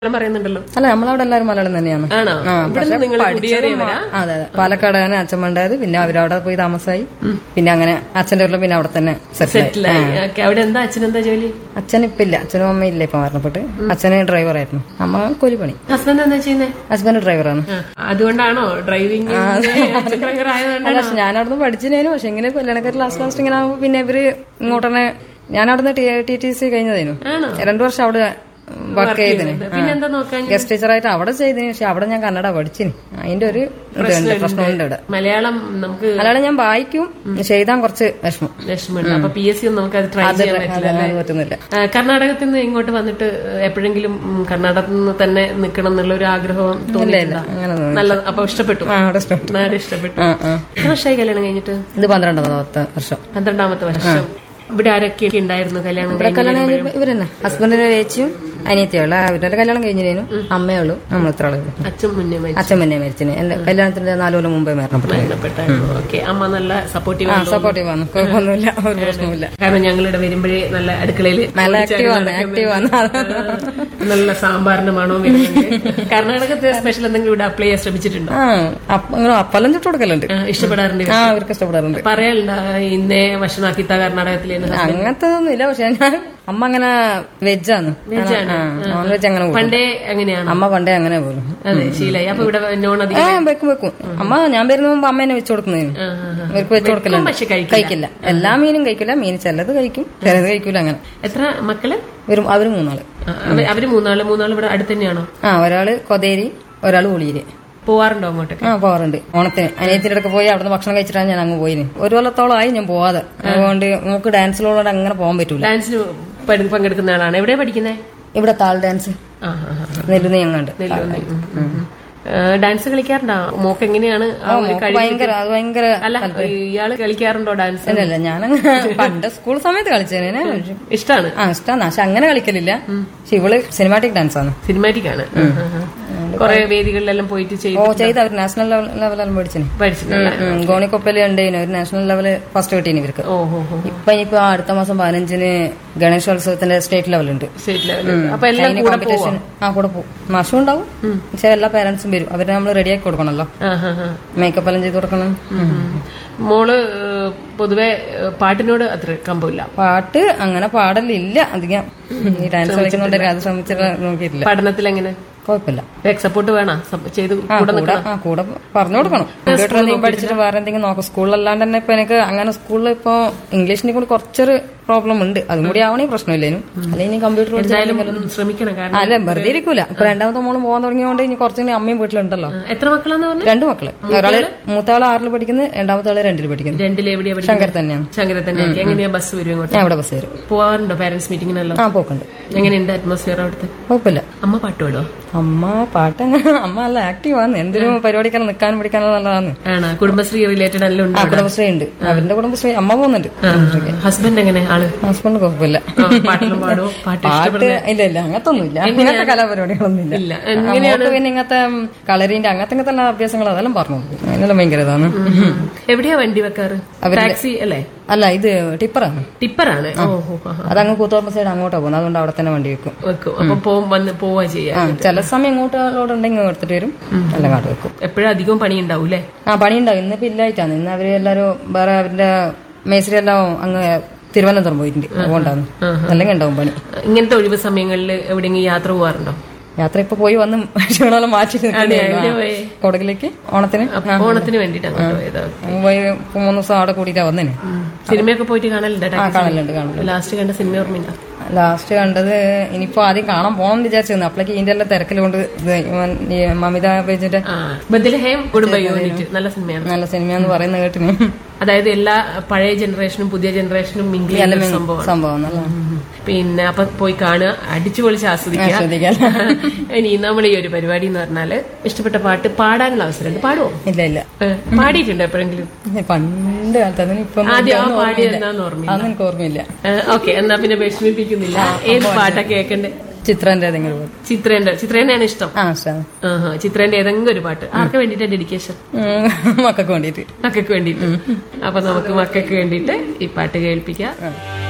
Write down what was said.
മലയാളം പറയുന്നുണ്ടല്ലോ അല്ല നമ്മളവിടെ എല്ലാവരും മലയാളം തന്നെയാണ് ആണോ ആ, ഇവിടെ പക്ഷെ നിങ്ങൾ പഠിച്ചത് കുടിയേറിയവരാ മാ- അതെ അതെ പാലക്കാടാണ് അച്ഛൻ ഉണ്ടായത് പിന്നെ അവരവിടെ പോയി താമസമായി പിന്നെ അങ്ങനെ അച്ഛന്റെ വീട്ടിൽ പിന്നെ അവിടെ തന്നെ സെറ്റിൽ സെറ്റിലായി ഓക്കെ അവിടെ എന്താ അച്ഛനെന്താ ജോലി അച്ഛൻ ഇപ്പൊ ഇല്ല അച്ഛനും അമ്മയും ഇല്ല ഇപ്പൊ മരണപ്പെട്ട് അച്ഛന് ഡ്രൈവറായിരുന്നു അമ്മ കൂലിപ്പണി ഹസ്ബൻഡ് എന്താ ചെയ്യുന്നേ ഹസ്ബൻഡ് ഡ്രൈവറാണ് ആ, അതുകൊണ്ടാണോ ഡ്രൈവിംഗ് ഡ്രൈവർ ആയതുകൊണ്ടാണ് അല്ല പക്ഷെ ഞാൻ അവിടുന്ന് പഠിച്ചതിനു പക്ഷെ ഇങ്ങനെ കല്യാണക്കാർ ലാസ്റ്റ് ലാസ്റ്റ് ഇങ്ങനെ ആകുമ്പോ പിന്നെ ഇവര് ഇങ്ങോട്ടന്നെ ഞാൻ അവിടുന്ന് ടി ടി സി കഴിഞ്ഞതേനു ആണോ രണ്ടു വർഷം അവിടെ വർക്ക് ചെയ്തതിന് പിന്നെന്താ നോക്കാൻ ഗസ്റ്റ് ടീച്ചറായിട്ട് അവിടെ ചെയ്തതിന് പക്ഷെ അവിടെ ഞാൻ കന്നഡ പഠിച്ചിന് അതിന്റെ ഒരു ഇതുണ്ട് പ്രശ്നമുണ്ട് ഇവിടെ മലയാളം നമുക്ക് അല്ലാതെ ഞാൻ വായിക്കും പക്ഷെ എഴുതാൻ കുറച്ച് വിഷമം വിഷമമുണ്ട് അപ്പൊ പി എസ് സി ഒന്നും നമുക്ക് അത് ട്രൈ ചെയ്യാൻ പറ്റില്ല അതൊന്നും പറ്റുന്നില്ല ആ, കർണാടകത്തിൽ നിന്ന് ഇങ്ങോട്ട് വന്നിട്ട് എപ്പോഴെങ്കിലും ഉം, കർണാടകത്തിൽ നിന്ന് തന്നെ നിൽക്കണം എന്നുള്ള ഒരു ആഗ്രഹം തോന്നിയില്ല അങ്ങനെ തോന്നി. നല്ല അപ്പൊ ഇഷ്ടപ്പെട്ടു ആ അവിടെ ഇഷ്ടം നാട് ഇഷ്ടപ്പെട്ടു ആ ആ എത്ര വർഷമായി കല്യാണം കഴിഞ്ഞിട്ട് ഇത് പന്ത്രണ്ടാമത്തെ വർഷം പന്ത്രണ്ടാമത്തെ വർഷം ഇവിടെ ആരൊക്കെ ഉണ്ടായിരുന്നു കല്യാണം ഇവിടെ കല്യാണം കഴിഞ്ഞ ഇവരെന്നെ ഹസ്ബൻഡിന്റെ ചേച്ചിയും അനിയത്തിയുള്ള അവരുടെ കല്യാണം കഴിഞ്ഞിരുന്നു അമ്മയുള്ളൂ നമ്മൾ ഇത്ര ആളേ ഉള്ളൂ അച്ഛൻ മുന്നേ അച്ഛൻ മുന്നേ മരിച്ചിന് എന്റെ കല്യാണത്തിന്റെ നാലു കൊല്ലം മുമ്പേ മരണപ്പെട്ടു മരണപ്പെട്ടായിരുന്നു ഓക്കെ അമ്മ നല്ല സപ്പോർട്ടീവ് ആ സപ്പോർട്ടീവ് ആണ് കുഴപ്പമൊന്നുമില്ല ഒരു പ്രശ്നമില്ല കാരണം ഞങ്ങളിവിടെ വരുമ്പോഴേ നല്ല അടുക്കളയിൽ നല്ല ആക്റ്റീവ് ആണ് ആക്റ്റീവ് ആണ് നല്ല സാമ്പാറിന്റെ മണവും വരുന്നുണ്ട് കർണാടകത്തെ സ്പെഷ്യൽ എന്തെങ്കിലും ഇവിടെ അപ്ലൈ ചെയ്യാൻ ശ്രമിച്ചിട്ടുണ്ടോ ആ അപ്പ- ഇങ്ങനെ അപ്പലം ചുട്ട് കൊടുക്കലുണ്ട് ആ, ഇഷ്ടപ്പെടാറുണ്ട് ആ അവർക്ക് ഇഷ്ടപ്പെടാറുണ്ട് പറയലുണ്ട ഇന്നേ ഭക്ഷണാക്കിത്ത കർണാടകത്തിലെ അങ്ങനത്തെ ഒന്നുമില്ല പക്ഷെ ഞാൻ അമ്മ അങ്ങനെ വെജാണ് നോൺ വെജ് അങ്ങനെ പോലും പണ്ടേ അങ്ങനെയാണ് അമ്മ പണ്ടേ അങ്ങനെ പോലും അതെ ശീലായി അപ്പൊ ഇവിടെ നോൺ ആ അധികം വെക്കും വെക്കും അമ്മ ഞാൻ വരുന്ന മുമ്പ് അമ്മ എന്നെ വെച്ചു കൊടുക്കുന്നതിന് ആ, ആ, ആ. ഇവർക്ക് വെച്ചു കൊടുക്കലുണ്ട് പക്ഷെ കഴിക്കില്ല കഴിക്കില്ല എല്ലാ മീനും കഴിക്കില്ല മീൻ ചിലത് കഴിക്കും ചിലത് കഴിക്കൂല അങ്ങനെ എത്ര മക്കള് ഇവരും അവര് മൂന്നാള് ആ, അവ- അവര് മൂന്നാള് മൂന്നാള് ഇവിടെ അടുത്ത് തന്നെയാണോ ആ ഒരാള് കൊതേരി ഒരാള് ഉളിയില് പോവാറുണ്ടോ അങ്ങോട്ടൊക്കെ ആ പോവാറുണ്ട് ഓണത്തിന് അനിയത്തിന്റെ അടുത്ത് പോയി അവിടുന്ന് ഭക്ഷണം കഴിച്ചിട്ടാണ് ഞാൻ അങ്ങ് പോയിന് ഒരു കൊല്ലത്തോളം ആയി ഞാൻ പോവാതെ അതുകൊണ്ട് നമുക്ക് ഡാൻസിലോടെ അങ്ങനെ പോകാൻ പറ്റൂല ഡാൻസിന് പങ്കെ- പങ്കെടുക്കുന്ന ആളാണ് എവിടെ പഠിക്കുന്നത് ഇവിടെ താൾ ഡാൻസ് ആ ആ, ആ. നെല്ലുന്ന ഞങ്ങണ്ട് നെല്ലുന്നി. ഉം, ഉം, ഉം. ആ, ഡാൻസ് കളിക്കാറുണ്ടോ മോക്ക് എങ്ങനെയാണ് ആ ഒരു കഴിവ് ഭയങ്കര അത് ഭയങ്കര അല്ല ഇയാള് കളിക്കാറുണ്ടോ ഡാൻസ് അല്ലല്ല ഞാനങ്ങനെ പണ്ട് സ്കൂൾ സമയത്ത് കളിച്ചേനെ ഇഷ്ടാണ് ആ ഇഷ്ടമാണ് പക്ഷെ അങ്ങനെ കളിക്കലില്ല പക്ഷെ ഇവള് സിനിമാറ്റിക് ഡാൻസ് ആണ് സിനിമാറ്റിക് ആണ് കുറെ വേദികളിലെല്ലാം പോയിട്ട് ചെയ്ത് ഓ ചെയ്ത് അവർ നാഷണൽ ലെവലെല്ലാം പഠിച്ചിന് പഠിച്ചിട്ടുണ്ട് ഗോണിക്കൊപ്പല് ഉണ്ടേനു ഒരു നാഷണൽ ലെവല് ഫസ്റ്റ് കിട്ടീന് ഇവർക്ക് ഓ ഹോ ഹോ ഇപ്പൊ ഇനിയിപ്പോ അടുത്ത മാസം പതിനഞ്ചിന് ഗണേശോത്സവത്തിന്റെ സ്റ്റേറ്റ് ലെവലുണ്ട് സ്റ്റേറ്റ് ലെവലിൽ അപ്പൊ എല്ലാം അതിന് കൂടെ കോമ്പറ്റീഷൻ ആ കൂടെ പോകും മാഷും ഉണ്ടാവും പക്ഷെ എല്ലാ പേരൻസും വരും അവരെ നമ്മൾ റെഡിയാക്കി കൊടുക്കണല്ലോ ആ, ആ, ആ. മേക്കപ്പ് എല്ലാം ചെയ്ത് കൊടുക്കണം ഉം. മോള് ഏഹ്, പൊതുവെ ഏഹ്, പാട്ടിനോട് അത്ര കമ്പമില്ല പാട്ട് അങ്ങനെ പാടലില്ല അധികം ഈ ഡാൻസ് കളിക്കുന്നുണ്ട് അത് ശ്രമിച്ചിട്ട് നോക്കിയിട്ടില്ല പഠനത്തിൽ എങ്ങനെ കുഴപ്പമില്ല സപ്പോർട്ട് വേണം ചെയ്ത് ആ കൂടെ കൂടെ ആ കൂടെ പറഞ്ഞു കൊടുക്കണം കമ്പ്യൂട്ടർ എന്തെങ്കിലും പഠിച്ചിട്ട് വേറെ എന്തെങ്കിലും നോക്കാം സ്കൂളിലല്ലാണ്ട് തന്നെ ഇപ്പൊ എനിക്ക് അങ്ങനെ സ്കൂളിൽ ഇപ്പൊ ഇംഗ്ലീഷിനെ കൂടി കുറച്ചൊരു പ്രോബ്ലം ഉണ്ട് അതും കൂടി ആവണേ പ്രശ്നമില്ലേനു അല്ലെങ്കിൽ ഇനി കമ്പ്യൂട്ടർ എന്തായാലും ഉം, ശ്രമിക്കണം കാരണം അല്ല വെറുതെ ഇരിക്കൂല ഇപ്പൊ രണ്ടാമത്തെ മോള് പോകാൻ തുടങ്ങിയോണ്ട് ഇനി കുറച്ചുകൂടി അമ്മയും വീട്ടിലുണ്ടല്ലോ എത്ര മക്കളാന്ന് പറഞ്ഞു രണ്ടു മക്കള് ഒരാള് മൂത്താള് ആറിൽ പഠിക്കുന്നത് രണ്ടാമത്തെ ആള് രണ്ടിൽ പഠിക്കുന്നു രണ്ടിൽ എവിടെയാ പഠിക്കുന്നത് ശങ്കർ തന്നെയാണ് ശങ്കര തന്നെ എങ്ങനെയാ ബസ് വരും ഇങ്ങോട്ട് ഞാൻ ഇവിടെ ബസ് വരും പോവാറുണ്ടോ പാരന്റ്സ് മീറ്റിങ്ങിനെല്ലാം ആ പോക്കുണ്ട് എങ്ങനെയുണ്ട് അറ്റ്മോസ്ഫിയർ അവിടുത്തെ കുഴപ്പമില്ല അമ്മ പാട്ട് പാടോ അമ്മ പാട്ട് അങ്ങനെ അമ്മ നല്ല ആക്റ്റീവ് ആണ് എന്തിനും പരിപാടിക്കെല്ലാം നിൽക്കാനും പിടിക്കാനും നല്ലതാണ് ആണ് കുടുംബശ്രീ റിലേറ്റഡ് എല്ലാം ഉണ്ട് ആ കുടുംബശ്രീ ഉണ്ട് അവരുടെ കുടുംബശ്രീ അമ്മ പോകുന്നുണ്ട് ഹസ്ബൻഡ് എങ്ങനെ ആള് ഹസ്ബൻഡ് കുഴപ്പമില്ല ആ, പാട്ടെല്ലാം പാടോ പാട്ട് പാട്ട് ഇല്ല ഇല്ല അങ്ങനത്തെ ഒന്നുമില്ല അങ്ങനത്തെ കലാപരിപാടികളൊന്നും ഇല്ല ഇല്ല മോക്ക് പിന്നെ ഇങ്ങനത്തെ കളറിന്റെ അങ്ങനത്തെ ഇങ്ങനത്തെ എല്ലാ അഭ്യാസങ്ങൾ അതെല്ലാം പറഞ്ഞു കൊടുക്കും. അതിനെല്ലാം ഭയങ്കര ഇതാണ് എവിടെയാ വണ്ടി വെക്കാറ് ടാക്സി അല്ലേ അല്ല ഇത് ടിപ്പറാണ് ടിപ്പറാണ് ഓ ഓ ആ, ആ. അതങ്ങ് കൂത്തോർമ്മ സൈഡ് അങ്ങോട്ടാ പോകുന്നത് അതുകൊണ്ട് അവിടെ തന്നെ വണ്ടി വെക്കും വെക്കും അപ്പൊ പോവും വന്ന് പോവാ ചെയ്യാ ആ ചില സമയം ഇങ്ങോട്ട് ലോഡ് ഉണ്ടെങ്കിൽ എടുത്തിട്ട് വരും അല്ല കാട്ട് വെക്കും എപ്പോഴും അധികം പണി ഉണ്ടാവും അല്ലേ ആ പണിയുണ്ടാവും ഇന്നിപ്പോ ഇല്ലായിട്ടാണ് ഇന്ന് അവര് എല്ലാരും വേറെ അവരുടെ മേസ്ത്രി എല്ലാം അങ്ങ് തിരുവനന്തപുരം പോയിട്ടുണ്ട് അതുകൊണ്ടാണ് അല്ലെങ്കിൽ ഉണ്ടാവും പണി ഇങ്ങനത്തെ ഒഴിവ് സമയങ്ങളിൽ എവിടെയെങ്കിലും യാത്ര പോവാറുണ്ടോ യാത്ര ഇപ്പൊ പോയി വന്ന് ക്ഷീണമെല്ലാം മാറ്റി നിൽക്കുന്നേ ഉള്ളൂ. എവിടെ ആ. പോയി? കൊടകിലേക്ക് ഓണത്തിന് ആ. ഓണത്തിന് വേണ്ടിട്ട് അങ്ങോട്ട് പോയതാ അങ്ങ് പോയി ഇപ്പൊ മൂന്ന് ദിവസം അവിടെ കൂടിയിട്ടാ വന്നേന് സിനിമയൊക്കെ പോയിട്ട് കാണലുണ്ട് ആ കാണലുണ്ട് കാണലുണ്ട് ലാസ്റ്റ് കണ്ട സിനിമ ഓർമ്മയുണ്ടോ ലാസ്റ്റ് കണ്ടത് ഇനിയിപ്പോ ആദ്യം കാണാൻ പോകണം വിചാരിച്ചിരുന്നു അപ്പോഴേക്ക് ഇതിന്റെ എല്ലാം തിരക്കിലുകൊണ്ട് ഇത് ഇവൻ ഈ മമിത പേജിന്റെ ആ ബദലഹേം കുടുംബ യൂണിറ്റ് നല്ല സിനിമയാണ് നല്ല സിനിമയെന്ന് പറയുന്ന കേട്ടിന് അതായത് എല്ലാ പഴയ ജനറേഷനും പുതിയ ജനറേഷനും മിങ്കിൾ ചെയ്യുന്ന ഒരു സംഭവമാണ് സംഭവം നല്ല പിന്നെ അപ്പൊ പോയി കാണുക അടിച്ചു പൊളിച്ച് ആസ്വദിക്കുക ആസ്വദിക്കാം. ഇനി നമ്മൾ ഈ ഒരു പരിപാടി എന്ന് പറഞ്ഞാല് ഇഷ്ടപ്പെട്ട പാട്ട് പാടാനുള്ള അവസരമുണ്ട് പാടുവോ ഇല്ല ഇല്ല ഏ, പാടിയിട്ടുണ്ടോ എപ്പോഴെങ്കിലും പണ്ട് കാലത്ത് അതിന് ഇപ്പൊ ആദ്യം ആ പാടി എന്നാന്ന് ഓർമ്മയില്ല അതൊന്നും എനിക്ക് ഓർമ്മയില്ല ഓക്കെ എന്നാ പിന്നെ വിഷമിപ്പിക്കുന്നില്ല ഏത് പാട്ടാ കേൾക്കണ്ടേ ചിത്രന്റെ ഏതെങ്കിലും പാട്ട്. ചിത്രേന്റെ ചിത്രേനെയാണ് ഇഷ്ടം ആ ഇഷ്ടമാണ് ആഹാ, ചിത്രേന്റെ ഏതെങ്കിലും ഒരു പാട്ട് ആർക്ക് വേണ്ടിട്ടാ ഡെഡിക്കേഷൻ മക്കൾക്ക് വേണ്ടിയിട്ട് മക്കൾക്ക് വേണ്ടിയിട്ട് അപ്പൊ നമുക്ക് മക്കൾക്ക് വേണ്ടിയിട്ട് ഈ പാട്ട് കേൾപ്പിക്കാം